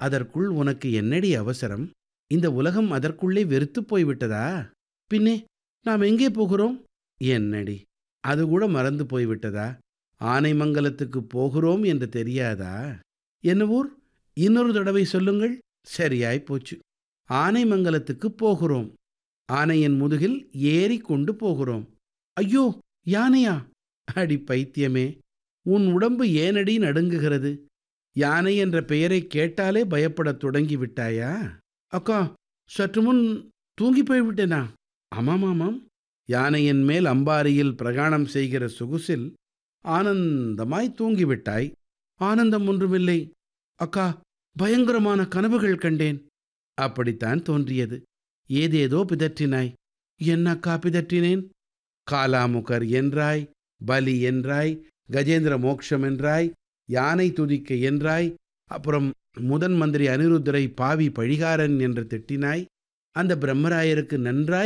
அதற்குள் உனக்கு என்னடி அவசரம் இந்த உலகம் அதற்குள்ளே வெறுத்துப் போய்விட்டதா பின்னே நாம் எங்கே போகிறோம் என்னடி அது கூட மறந்து போய்விட்டதா ஆனைமங்கலத்துக்கு போகிறோம் என்று தெரியாதா என்ன ஊர் இன்னொரு தடவை சொல்லுங்கள் சரியாய் போச்சு ஆனைமங்கலத்துக்கு போகிறோம் ஆனையின் முதுகில் ஏறி கொண்டு போகிறோம் ஐயோ யானையா அடி பைத்தியமே உன் உடம்பு ஏனடி நடுங்குகிறது யானை என்ற பெயரை கேட்டாலே பயப்படத் தொடங்கி விட்டாயா அக்கா சற்று முன் தூங்கி போய்விட்டேனா ஆமாம் ஆமாம் யானையின் மேல் அம்பாரியில் பிரகாணம் செய்கிற சொகுசில் ஆனந்தமாய் தூங்கிவிட்டாய் ஆனந்தம் ஒன்றுமில்லை அக்கா பயங்கரமான கனவுகள் கண்டேன் அப்படித்தான் தோன்றியது ஏதேதோ பிதற்றினாய் என்ன அக்கா பிதற்றினேன் காலாமுகர் என்றாய் பலி என்றாய் கஜேந்திர மோக்ஷம் என்றாய் யானை துதிக்க என்றாய் அப்புறம் முதன் மந்திரி அனிருத்தரை பாவி பழிகாரன் என்று திட்டினாய் அந்த பிரம்மராயருக்கு நன்றாய்